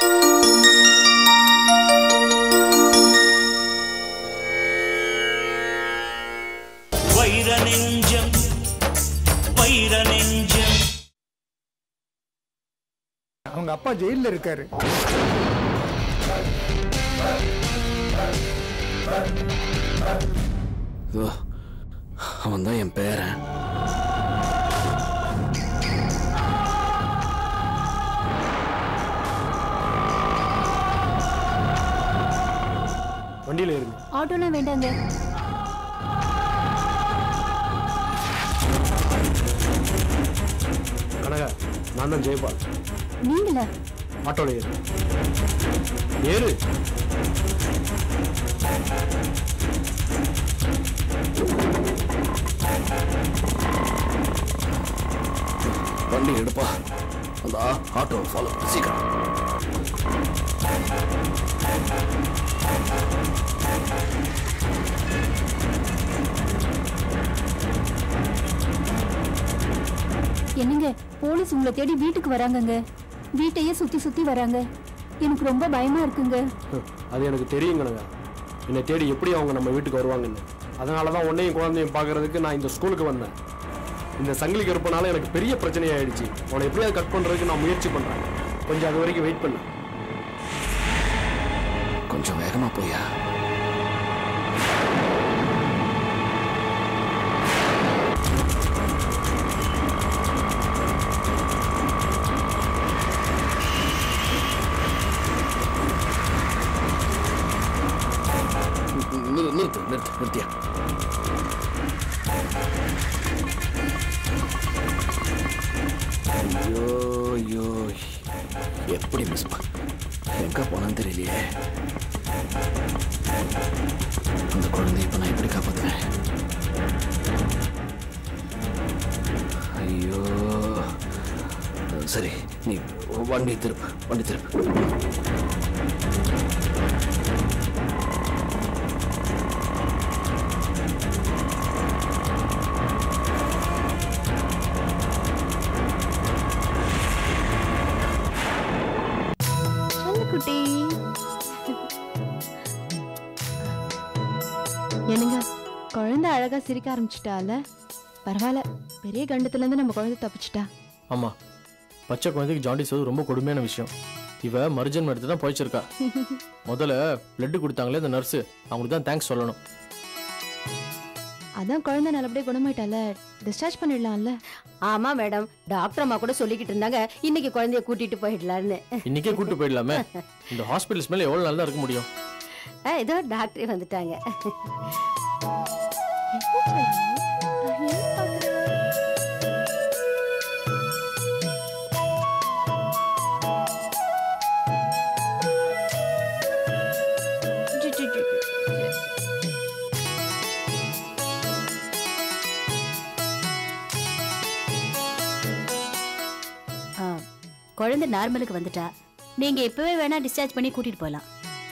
வைர நெஞ்சம் வைர நெஞ்சம் அவங்க அப்பா ஜெயிலில் இருக்காரு அவன் தான் என் பேரன் வண்டியில் இருங்க ஆட்டோலாம் வேண்டாங்க கனகா நான் தான் ஜெயபால் நீங்களா ஆட்டோல ஏறு ஏறு வண்டி எடுப்பா அந்த ஆட்டோ ஃபாலோ சீக்கிரம் என்னங்க போலீஸ் உங்களை தேடி வீட்டுக்கு வராங்கங்க வீட்டையே சுத்தி சுத்தி வராங்க எனக்கு ரொம்ப பயமா இருக்குங்க அது எனக்கு தெரியும் கனகா என்னை தேடி எப்படி அவங்க நம்ம வீட்டுக்கு வருவாங்கன்னு அதனால தான் உன்னையும் குழந்தையும் பார்க்கறதுக்கு நான் இந்த ஸ்கூலுக்கு வந்தேன் இந்த சங்கிலி கருப்பனால எனக்கு பெரிய பிரச்சனையாயிடுச்சு உன்னை எப்படியாவது கட் பண்ணுறதுக்கு நான் முயற்சி பண்ணுறேன் கொஞ்சம் அது வரைக்கும் வெயிட் பண்ணு கொஞ்சம் வேகமா போயா நிறு- நிறுத்து நிறுத்து நிறுத்தியா ஐயோ ஐயோ எப்படி மிஸ் பண்ண எங்க போனான்னு தெரியலையே அந்த குழந்தை இப்ப நான் எப்படி காப்பாத்துவேன் ஐயோ சரி நீ வண்டி திருப்பு வண்டி திருப்பு குட்டி என்னங்க குழந்தை அழகா சிரிக்க ஆரம்பிச்சிட்டால பரவாயில்ல பெரிய கண்டத்துல இருந்து நம்ம குழந்தை தப்பிச்சிட்டா ஆமாம் பச்சை குழந்தைக்கு ஜாண்டிஸ் வந்து ரொம்ப கொடுமையான விஷயம் இவ மருஜன் எடுத்து தான் போயிச்சிருக்கா முதல்ல பிளட் கொடுத்தாங்களே இந்த நர்ஸு அவங்களுக்கு தான் தேங்க்ஸ் சொல்லணும் அதான் குழந்தை நல்லபடியா குணமாயிட்டால டிஸ்சார்ஜ் பண்ணிடலாம்ல ஆமா மேடம் டாக்டர் அம்மா கூட சொல்லிக்கிட்டு இருந்தாங்க இன்னைக்கு குழந்தைய கூட்டிட்டு போயிடலான்னு இன்னைக்கே கூட்டு போயிடலாமே இந்த ஹாஸ்பிட்டல் ஸ்மெல் எவ்வளோ நாள் தான் இருக்க முடியும் ஆ, இதோ டாக்டரே வந்துட்டாங்க ஆ, குழந்தை நார்மலுக்கு வந்துட்டா நீங்க இப்பவே வேணா டிஸ்சார்ஜ் பண்ணி கூட்டிட்டு போலாம்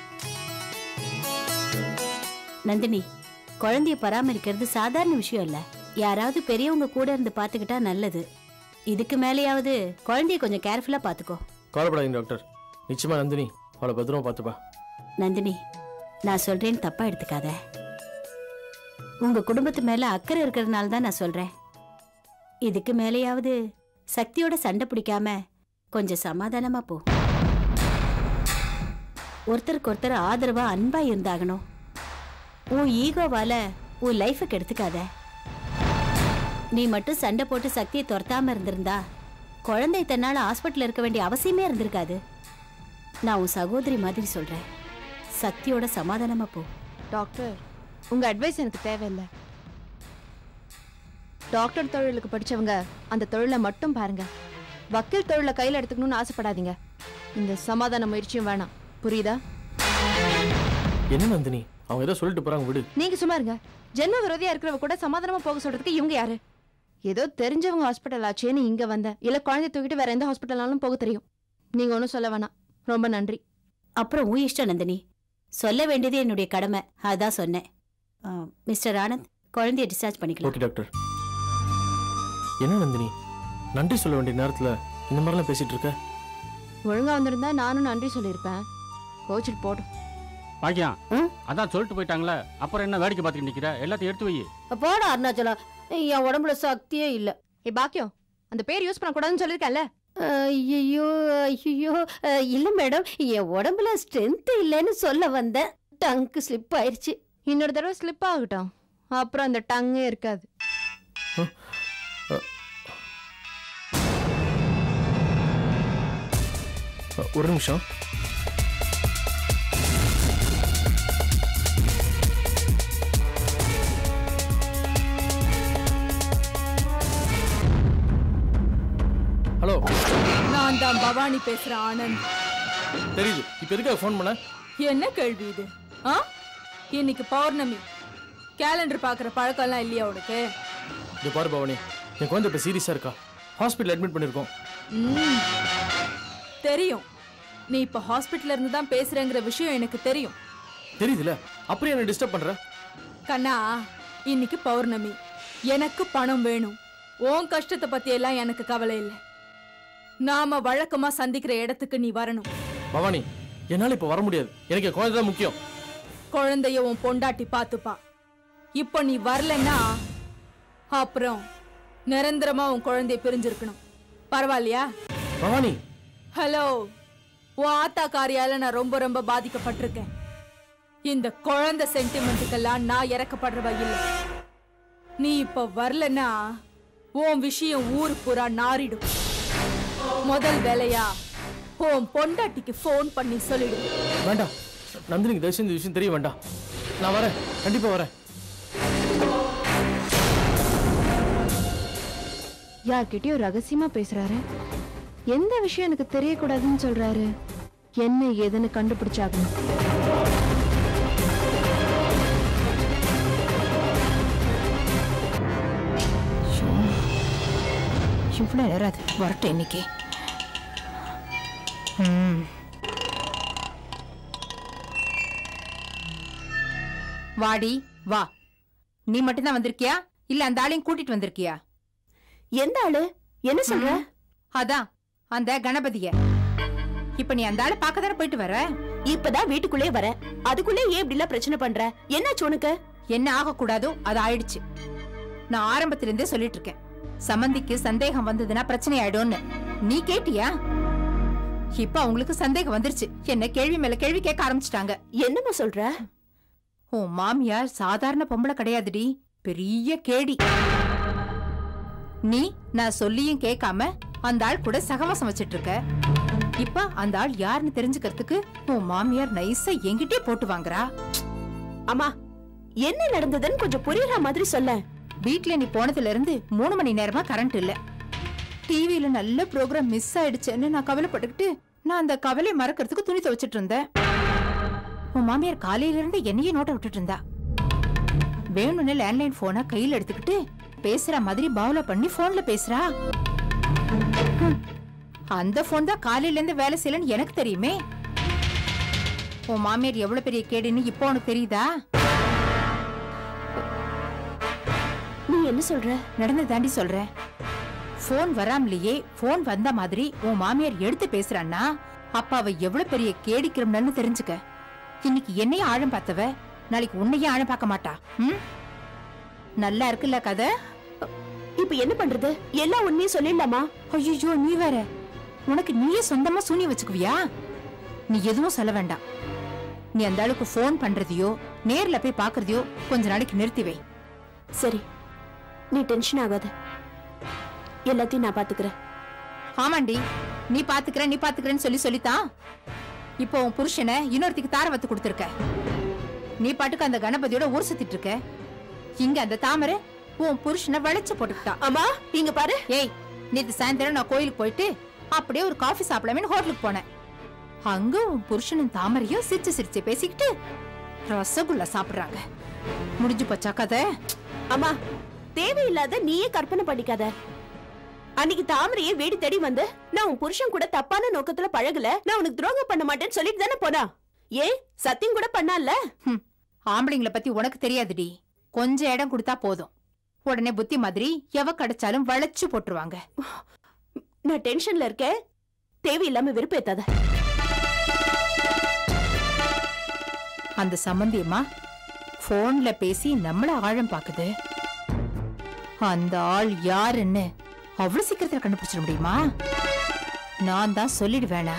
நந்தினி குழந்தைய பராமரிக்கிறது சாதாரண விஷயம் இல்ல யாராவது பெரியவங்க கூட இருந்து பாத்துக்கிட்டா நல்லது இதுக்கு மேலேயாவது குழந்தைய கொஞ்சம் கேர்ஃபுல்லா பாத்துக்கோ கவலைப்படாதீங்க டாக்டர் நிச்சயமா நந்தினி அவளை பத்திரமா பார்த்துப்பா நந்தினி நான் சொல்றேன்னு தப்பா எடுத்துக்காத உங்க குடும்பத்து மேல அக்கறை இருக்கிறதுனால தான் நான் சொல்றேன் இதுக்கு மேலேயாவது சக்தியோட சண்டை பிடிக்காம கொஞ்சம் சமாதானமா போ ஒருத்தருக்கு ஒருத்தர் ஆதரவா அன்பா இருந்தாகணும் உன் ஈகோவால உன் லைஃபுக்கு எடுத்துக்காத நீ மட்டும் சண்டை போட்டு சக்தியை துரத்தாம இருந்திருந்தா குழந்தை தன்னால ஹாஸ்பிட்டல் இருக்க வேண்டிய அவசியமே இருந்திருக்காது நான் உன் சகோதரி மாதிரி சொல்றேன் சக்தியோட சமாதானமா போ டாக்டர் உங்க அட்வைஸ் எனக்கு தேவையில்லை டாக்டர் தொழிலுக்கு படிச்சவங்க அந்த தொழிலை மட்டும் பாருங்க வக்கீல் தொழிலை கையில் எடுத்துக்கணும்னு ஆசைப்படாதீங்க இந்த சமாதான முயற்சியும் வேணாம் புரியுதா என்ன நந்தினி அவங்க ஏதோ சொல்லிட்டு போறாங்க விடு நீங்க சும்மா இருங்க ஜென்ம விரோதியா இருக்கிறவ கூட சமாதானமா போக சொல்றதுக்கு இவங்க யாரு ஏதோ தெரிஞ்சவங்க ஹாஸ்பிட்டல் ஆச்சேன்னு இங்க வந்தேன் இல்ல குழந்தை தூக்கிட்டு வேற எந்த ஹாஸ்பிட்டல்னாலும் போக தெரியும் நீங்க ஒன்றும் சொல்ல வேணாம் ரொம்ப நன்றி அப்புறம் உன் இஷ்டம் நந்தினி சொல்ல வேண்டியது என்னுடைய கடமை அதான் சொன்னேன் ஆ, மிஸ்டர் ஆனந்த் குழந்தைய டிஸ்சார்ஜ் பண்ணிக்கலாம் ஓகே டாக்டர் என்ன நந்தினி நன்றி சொல்ல வேண்டிய நேரத்தில் இந்த மாதிரிலாம் பேசிட்டு இருக்க ஒழுங்கா வந்திருந்தா நானும் நன்றி சொல்லியிருப்பேன் கோச்சிட்டு போடும் பாக்கியம் ம்? அதான் சொல்லிட்டு போயிட்டாங்களே அப்புறம் என்ன வேடிக்கை பார்த்துட்டு நிக்கிற எல்லாத்தையும் எடுத்து வை போடா அருணாச்சலம் என் உடம்புல சக்தியே இல்ல ஏ பாக்கியம் அந்த பேர் யூஸ் பண்ணக்கூடாதுன்னு சொல்லியிருக்கேன்ல ஐயோ ஐயோ இல்ல மேடம் என் உடம்புல ஸ்ட்ரென்த் இல்லைன்னு சொல்ல வந்தேன் டங்க்கு ஸ்லிப் ஆயிருச்சு இன்னொரு தடவை ஸ்லிப் ஆகட்டும் அப்புறம் அந்த டங்கே இருக்காது அ, ஒரு நிமிஷம் ஹலோ நான் தான் பவானி பேசுறேன் ஆனந்த் தெரியுது இப்போ எதுக்காக ஃபோன் பண்ண என்ன கேள்வி இது ஆ இன்னைக்கு பௌர்ணமி கேலண்டர் பாக்குற பழக்கம்லாம் இல்லையா உனக்கு இது பாரு பவானி என் குழந்தை இப்போ சீரியஸாக இருக்கா ஹாஸ்பிட்டல் அட்மிட் பண்ணியிருக்கோம் ம். தெரியும் நீ இப்ப ஹாஸ்பிட்டல்ல இருந்து தான் பேசுறேங்கிற விஷயம் எனக்கு தெரியும் தெரியுதுல அப்புறம் என்ன டிஸ்டர்ப் பண்ணுற கண்ணா இன்னைக்கு பௌர்ணமி எனக்கு பணம் வேணும் உன் கஷ்டத்தை பத்தி எல்லாம் எனக்கு கவலை இல்லை நாம வழக்கமா சந்திக்கிற இடத்துக்கு நீ வரணும் பவானி என்னால் இப்போ வர முடியாது எனக்கு என் குழந்தை தான் முக்கியம் குழந்தைய உன் பொண்டாட்டி பார்த்துப்பா இப்போ நீ வரலன்னா அப்புறம் நிரந்தரமா உன் குழந்தைய பிரிஞ்சிருக்கணும் பரவாயில்லையா பவானி ஹலோ உன் ஆத்தா காரியால நான் ரொம்ப ரொம்ப பாதிக்கப்பட்டிருக்கேன் இந்த குழந்தை சென்டிமெண்ட்டுக்கெல்லாம் நான் இறக்கப்படுறவ இல்லை நீ இப்ப வரலன்னா உன் விஷயம் ஊரு பூரா நாறிடும் முதல் வேலையா உன் பொண்டாட்டிக்கு ஃபோன் பண்ணி சொல்லிடு வேண்டாம் நந்தினிக்கு தயவுசெய்து இந்த விஷயம் தெரிய வேண்டாம் நான் வரேன் கண்டிப்பாக வரேன் யார்கிட்டயும் ரகசியமா பேசுறாரு எந்த விஷயம் எனக்கு தெரியக்கூடாதுன்னு சொல்றாரு என்ன ஏதுன்னு கண்டுபிடிச்சாகணும் இவ்வளோ நேரம் அது வரட்டும் இன்னைக்கு ம் வாடி வா நீ மட்டும்தான் வந்திருக்கியா இல்ல அந்த ஆளையும் கூட்டிட்டு வந்திருக்கியா எந்த ஆளு என்ன சொல்ற அதான் அந்த கணபதிய இப்ப நீ அந்த ஆளை பார்க்க தானே போயிட்டு வர இப்பதான் வீட்டுக்குள்ளே வர அதுக்குள்ளே ஏன் இப்படி எல்லாம் பிரச்சனை பண்ற என்னாச்சு உனக்கு என்ன ஆகக்கூடாதோ அது ஆயிடுச்சு நான் ஆரம்பத்துல இருந்தே சொல்லிட்டு இருக்கேன் சம்மந்திக்கு சந்தேகம் வந்ததுன்னா பிரச்சனை ஆயிடும்னு நீ கேட்டியா இப்ப அவங்களுக்கு சந்தேகம் வந்துருச்சு என்ன கேள்வி மேல கேள்வி கேட்க ஆரம்பிச்சிட்டாங்க என்னம்மா சொல்ற உன் மாமியார் சாதாரண பொம்பளை கிடையாதுடி பெரிய கேடி நீ நான் சொல்லியும் கேட்காம அந்த ஆள் கூட சகவாசம் வச்சிட்டு இருக்க இப்ப அந்த ஆள் யாருன்னு தெரிஞ்சுக்கிறதுக்கு உன் மாமியார் நைஸா என்கிட்டயே போட்டு வாங்குறா அம்மா என்ன நடந்ததுன்னு கொஞ்சம் புரியுற மாதிரி சொல்ல வீட்ல நீ போனதுல இருந்து மூணு மணி நேரமா கரண்ட் இல்ல டிவில நல்ல ப்ரோக்ராம் மிஸ் ஆயிடுச்சேன்னு நான் கவலைப்பட்டுக்கிட்டு நான் அந்த கவலையை மறக்கிறதுக்கு துணி துவைச்சிட்டு இருந்தேன் உன் மாமியார் காலையில இருந்து என்னையே நோட்ட விட்டுட்டு இருந்தா வேணும்னு லேண்ட்லைன் போனை கையில எடுத்துக்கிட்டு பேசுற மாதிரி பாவல பண்ணி போன்ல பேசுறா ஹம். அந்த போன் தான் காலையில இருந்து வேலை செய்யலன்னு எனக்கு தெரியுமே உன் மாமியார் எவ்வளவு பெரிய கேடுன்னு இப்போ உனக்கு தெரியுதா நீ என்ன சொல்ற நடந்து தாண்டி சொல்றேன் போன் வராமலேயே போன் வந்த மாதிரி உன் மாமியார் எடுத்து பேசுறான்னா அப்ப அவ எவ்வளவு பெரிய கேடி கிரிமினல்னு தெரிஞ்சுக்க இன்னைக்கு என்னையும் ஆழம் பார்த்தவ நாளைக்கு உன்னையும் ஆழம் பார்க்க மாட்டா ம் நல்லா இருக்குல்ல கதை இப்ப என்ன பண்றது எல்லா உண்மையும் சொல்லிடலாமா ஐயோ நீ வேற உனக்கு நீயே சொந்தமா சூனி வச்சுக்குவியா நீ எதுவும் சொல்ல வேண்டாம் நீ அந்த ஆளுக்கு ஃபோன் பண்றதையோ நேர்ல போய் பாக்குறதையோ கொஞ்ச நாளைக்கு நிறுத்தி வை சரி நீ டென்ஷன் ஆகாத எல்லாத்தையும் நான் பாத்துக்கிறேன் ஆமாண்டி நீ பாத்துக்கிற நீ பாத்துக்கிறேன்னு சொல்லி சொல்லித்தான் இப்போ உன் புருஷனை இன்னொருத்திக்கு தார வத்து கொடுத்துருக்க நீ பாட்டுக்கு அந்த கணபதியோட ஊர் சுத்திட்டு இருக்க இங்க அந்த தாமரை உன் புருஷனை வளைச்சு போட்டுக்கிட்டா அம்மா இங்க பாரு ஏய் நேத்து சாயந்தரம் நான் கோயிலுக்கு போயிட்டு அப்படியே ஒரு காஃபி சாப்பிடலாமேன்னு ஹோட்டலுக்கு போனேன் அங்க உன் புருஷனும் தாமரையும் சிரிச்சு சிரிச்சு பேசிக்கிட்டு ரசகுல்லா சாப்பிடுறாங்க முடிஞ்சு போச்சா கதை அம்மா தேவையில்லாத நீயே கற்பனை பண்ணிக்காத அன்னைக்கு தாமரையே வீடு தேடி வந்து நான் உன் புருஷன் கூட தப்பான நோக்கத்துல பழகல நான் உனக்கு துரோகம் பண்ண மாட்டேன்னு சொல்லிட்டு தானே போனா ஏன் சத்தியம் கூட பண்ணால ஹம், ஆம்பளைங்கள பத்தி உனக்கு தெரியாதுடி கொஞ்சம் இடம் கொடுத்தா போதும் உடனே புத்தி மாதிரி எவ கிடைச்சாலும் வளைச்சு போட்டுருவாங்க நான் டென்ஷன்ல இருக்கேன் தேவையில்லாம வெறுப்பேத்தாத அந்த சம்பந்தியம்மா போன்ல பேசி நம்மள ஆழம் பாக்குது அந்த ஆள் யாருன்னு அவ்வளவு சீக்கிரத்துல கண்டுபிடிச்சிட முடியுமா நான் தான் சொல்லிடுவேனா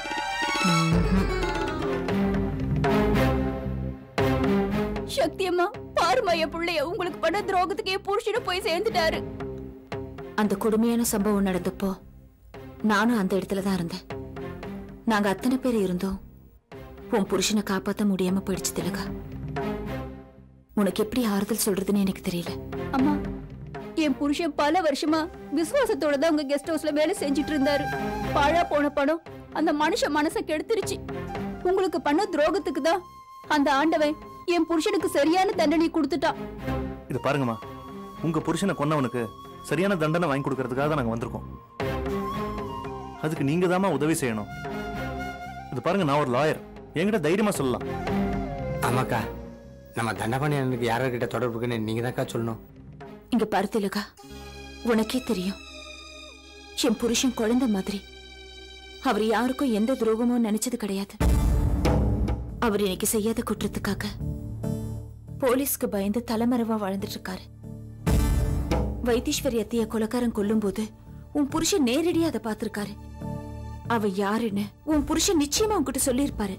சக்தியம்மா பாருமா என் பிள்ளைய உங்களுக்கு பண்ண துரோகத்துக்கு என் புருஷனும் போய் சேர்ந்துட்டாரு அந்த கொடுமையான சம்பவம் நடந்தப்போ நானும் அந்த இடத்துல தான் இருந்தேன் நாங்க அத்தனை பேர் இருந்தோம் உன் புருஷனை காப்பாத்த முடியாம போயிடுச்சு திலகா உனக்கு எப்படி ஆறுதல் சொல்றதுன்னு எனக்கு தெரியல அம்மா என் புருஷன் பல வருஷமா விசுவாசத்தோட தான் உங்க கெஸ்ட் ஹவுஸ்ல வேலை செஞ்சுட்டு இருந்தாரு பாழா போன பணம் அந்த மனுஷன் மனசை கெடுத்துருச்சு உங்களுக்கு பண்ண துரோகத்துக்கு தான் அந்த ஆண்டவன் என் புருஷனுக்கு சரியான தண்டனை கொடுத்துட்டான் இது பாருங்கம்மா உங்க புருஷனை கொன்னவனுக்கு சரியான தண்டனை வாங்கி கொடுக்கறதுக்காக தான் நாங்க வந்திருக்கோம் அதுக்கு நீங்க தாம்மா உதவி செய்யணும் இது பாருங்க நான் ஒரு லாயர் என்கிட்ட தைரியமா சொல்லலாம் ஆமாக்கா நம்ம தண்டபாணியனுக்கு யார்கிட்ட தொடர்பு இருக்குன்னு நீங்க தான்க்கா சொல்லணும் இங்க பாரு திலகா உனக்கே தெரியும் என் புருஷன் குழந்தை மாதிரி அவர் யாருக்கும் எந்த துரோகமும் நினைச்சது கிடையாது அவர் இன்னைக்கு செய்யாத குற்றத்துக்காக போலீஸ்க்கு பயந்து தலைமறைவா வாழ்ந்துட்டு இருக்காரு வைத்தீஸ்வரி அத்தைய கொலைக்காரன் கொல்லும்போது உன் புருஷன் நேரடியா அதை பார்த்திருக்காரு அவ யாருன்னு உன் புருஷன் நிச்சயமா உன்கிட்ட சொல்லியிருப்பாரு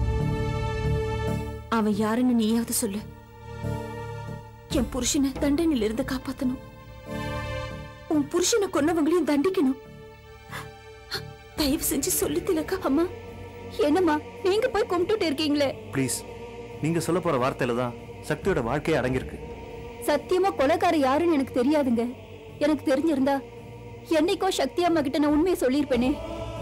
அவன் யாருன்னு நீயாவது சொல்லு என் புருஷனை தண்டனையில இருந்து காப்பாத்தணும் உன் புருஷனை கொன்னவங்களையும் தண்டிக்கணும் தயவு செஞ்சு சொல்லி திலக்கா அம்மா என்னம்மா நீங்க போய் கும்பிட்டுட்டு இருக்கீங்களே ப்ளீஸ் நீங்க சொல்ல போற வார்த்தையில தான் சக்தியோட வாழ்க்கையே அடங்கியிருக்கு சத்தியமா கொலைக்காரர் யாருன்னு எனக்கு தெரியாதுங்க எனக்கு தெரிஞ்சிருந்தா என்னைக்கோ சக்தி அம்மா கிட்ட நான் உண்மையை சொல்லியிருப்பேனே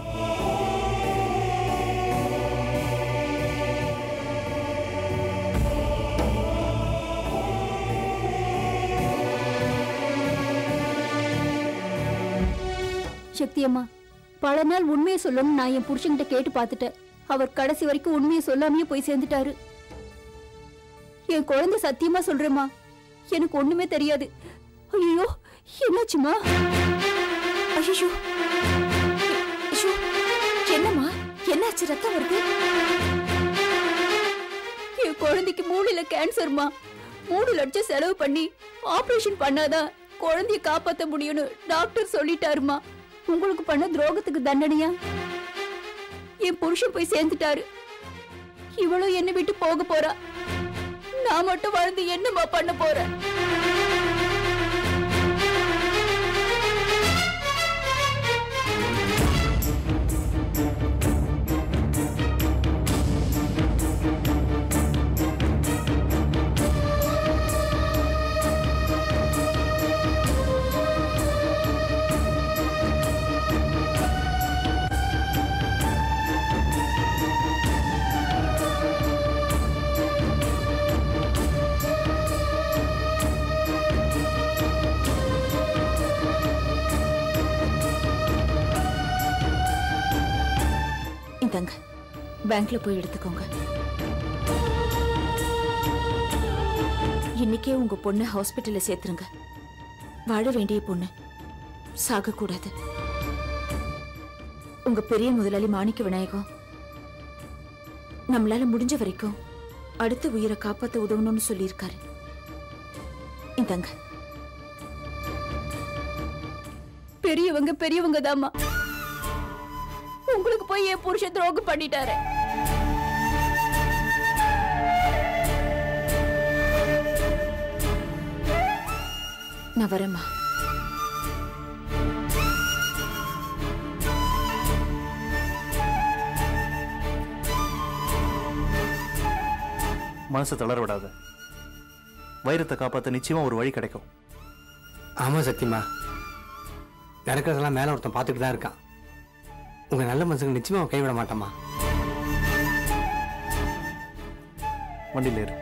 சக்தி அம்மா பல நாள் உண்மையை சொல்லணும்னு நான் என் புருஷன்கிட்ட கேட்டு பார்த்துட்டேன் அவர் கடைசி வரைக்கும் உண்மையை சொல்லாமையே போய் சேர்ந்துட்டாரு என் குழந்தை சத்தியமா சொல்றேம்மா எனக்கு ஒண்ணுமே தெரியாது ஐயோ என்னாச்சுமா ஐயோ ஐயோ என்னம்மா என்னாச்சு ரத்தம் வருது என் குழந்தைக்கு மூளையில கேன்சர்மா மூணு லட்சம் செலவு பண்ணி ஆபரேஷன் பண்ணாதான் குழந்தைய காப்பாத்த முடியும்னு டாக்டர் சொல்லிட்டாருமா உங்களுக்கு பண்ண துரோகத்துக்கு தண்டனையா என் புருஷன் போய் சேர்ந்துட்டாரு இவளும் என்னை விட்டு போக போறா நான் மட்டும் வாழ்ந்து என்னம்மா பண்ண போறேன் இந்தாங்க பேங்க்ல போய் எடுத்துக்கோங்க இன்னைக்கே உங்க பொண்ணு ஹாஸ்பிட்டல்ல சேர்த்துருங்க வாழ வேண்டிய பொண்ணு சாகக்கூடாது உங்க பெரிய முதலாளி மாணிக்க விநாயகம் நம்மளால முடிஞ்ச வரைக்கும் அடுத்த உயிரை காப்பாத்த உதவணும்னு சொல்லியிருக்காரு இந்தாங்க பெரியவங்க பெரியவங்க தாம்மா உங்களுக்கு போய் என் புருஷன் துரோகம் பண்ணிட்டாரு நான் வரேம்மா மனசை தளர விடாத வைரத்தை காப்பாத்த நிச்சயமா ஒரு வழி கிடைக்கும் ஆமா சத்தியமா நடக்கிறதெல்லாம் மேல ஒருத்தன் பார்த்துட்டு தான் இருக்கான் உங்க நல்ல மனசுக்கு நிச்சயமா அவன் கைவிட மாட்டாமா வண்டியில் ஏறு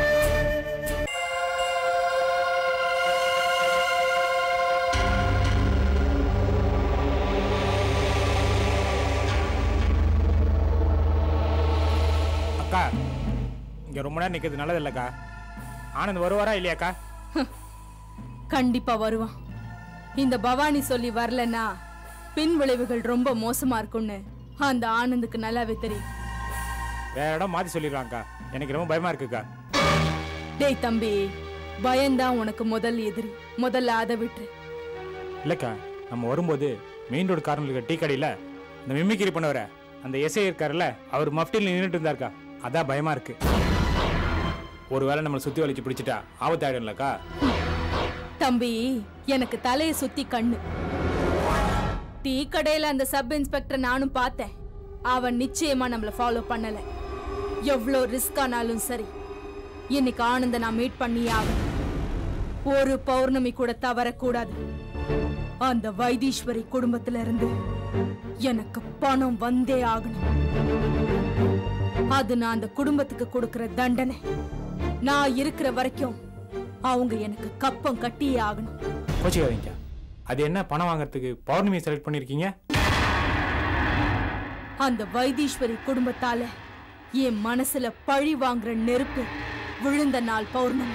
அக்கா இங்க ரொம்ப நேரம் நிக்கிறது நல்லது இல்லக்கா ஆனந்த் வருவாரா இல்லையாக்கா கண்டிப்பா வருவான் இந்த பவானி சொல்லி வரலன்னா பின் விளைவுகள் ரொம்ப மோசமா இருக்கும்னு அந்த ஆனந்துக்கு நல்லாவே தெரியும் வேற இடம் மாற்றி சொல்லிடுவாங்கக்கா எனக்கு ரொம்ப பயமாக இருக்குக்கா டேய் தம்பி பயம்தான் உனக்கு முதல் எதிரி முதல்ல அதை விட்டு இல்லைக்கா நம்ம வரும்போது மெயின் ரோடு கார்னர் இருக்க டீ கடையில் இந்த மிமிக்கிரி பண்ணவர அந்த எஸ்ஐ இருக்காருல்ல அவர் மஃப்டில் நின்றுட்டு இருந்தாருக்கா அதான் பயமாக இருக்கு ஒருவேளை நம்மளை சுற்றி வலிச்சு பிடிச்சிட்டா ஆபத்து ஆயிடும்லக்கா தம்பி எனக்கு தலைய சுத்தி கண்ணு டீ கடையில அந்த சப் இன்ஸ்பெக்டர் நானும் பார்த்தேன் அவன் நிச்சயமா நம்மள ஃபாலோ பண்ணல எவ்வளோ ரிஸ்க் ஆனாலும் சரி இன்னைக்கு ஆனந்த நான் மீட் பண்ணியே ஆகணும் ஒரு பௌர்ணமி கூட தவறக்கூடாது அந்த வைத்தீஸ்வரி குடும்பத்துல இருந்து எனக்கு பணம் வந்தே ஆகணும் அது நான் அந்த குடும்பத்துக்கு கொடுக்கிற தண்டனை நான் இருக்கிற வரைக்கும் அவங்க எனக்கு கப்பம் கட்டியே ஆகணும் கோச்சிக்காதீங்க அது என்ன பணம் வாங்குறதுக்கு பௌர்ணமி செலக்ட் பண்ணியிருக்கீங்க அந்த வைத்தீஸ்வரி குடும்பத்தால என் மனசுல பழி வாங்குற நெருப்பு விழுந்த நாள் பௌர்ணமி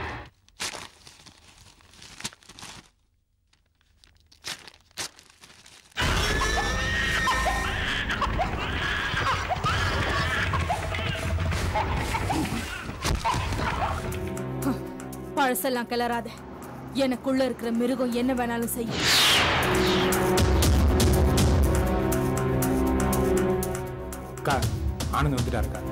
ஹம், பழசெல்லாம் கிளறாத எனக்குள்ள இருக்கிற மிருகம் என்ன வேணாலும் செய்யும் அக்கா ஆனந்த் வந்துட்டாருக்கா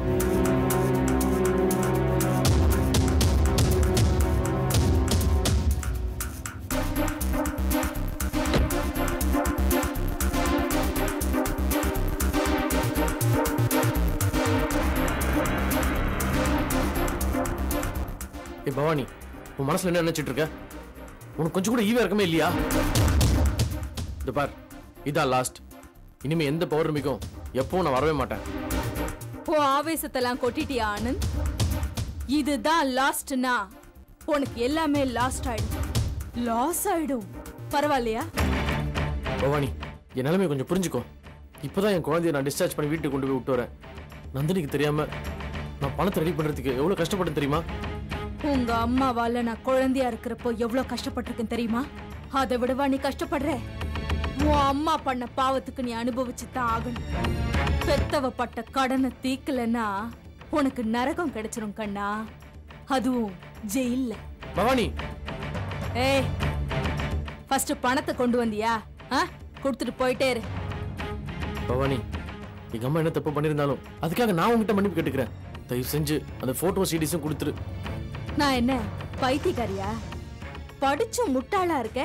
ஏ பவானி உன் மனசுல என்ன நினைச்சிட்டு இருக்க உனக்கு கொஞ்சம் கூட ஈவே இருக்கமே இல்லையா இந்த பார் இதான் லாஸ்ட் இனிமே எந்த பௌர்ணமிக்கும் எப்பவும் நான் வரவே மாட்டேன் உன் ஆவேசத்தெல்லாம் கொட்டிட்டியா ஆனந்த் இதுதான் லாஸ்ட்னா உனக்கு எல்லாமே லாஸ்ட் ஆயிடும் லாஸ் ஆயிடும் பரவாயில்லையா பவானி என் நிலைமை கொஞ்சம் புரிஞ்சுக்கோ இப்போதான் என் குழந்தைய நான் டிஸ்சார்ஜ் பண்ணி வீட்டுக்கு கொண்டு போய் விட்டு வரேன் நந்தினிக்கு தெரியாம நான் பணத்தை ரெடி பண்றதுக்கு எவ்வளவு கஷ்டப்பட்டேன் தெரியுமா உங்க அம்மாவால நான் குழந்தையா இருக்கிறப்போ எவ்வளவு கஷ்டப்பட்டிருக்கேன் தெரியுமா அதை விடவா நீ கஷ்டப்படுற உன் அம்மா பண்ண பாவத்துக்கு நீ அனுபவிச்சு தான் ஆகணும் பெத்தவ பட்ட கடனை தீக்கலன்னா உனக்கு நரகம் கிடைச்சிரும் கண்ணா அதுவும் ஜெயில்ல பவானி ஏய் ஃபர்ஸ்ட் பணத்தை கொண்டு வந்தியா ஆ கொடுத்துட்டு போயிட்டே இரு பவானி எங்க அம்மா என்ன தப்பு பண்ணியிருந்தாலும் அதுக்காக நான் உங்ககிட்ட மன்னிப்பு கேட்டுக்கிறேன் தயவு செஞ்சு அந்த போட்டோ சீடிஸும் கொடுத்துரு நான் என்ன பைத்தியக்காரியா படிச்சு முட்டாளா இருக்க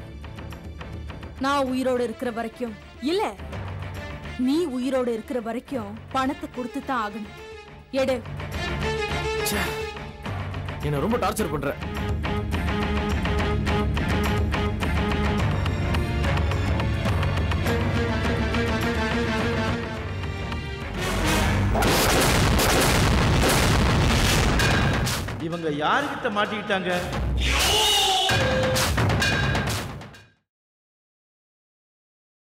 நான் உயிரோடு இருக்கிற வரைக்கும் இல்ல நீ உயிரோடு இருக்கிற வரைக்கும் பணத்தை கொடுத்து தான் ஆகணும் எடு என்ன ரொம்ப டார்ச்சர் பண்ற இவங்க யாருக்கிட்ட மாட்டிக்கிட்டாங்க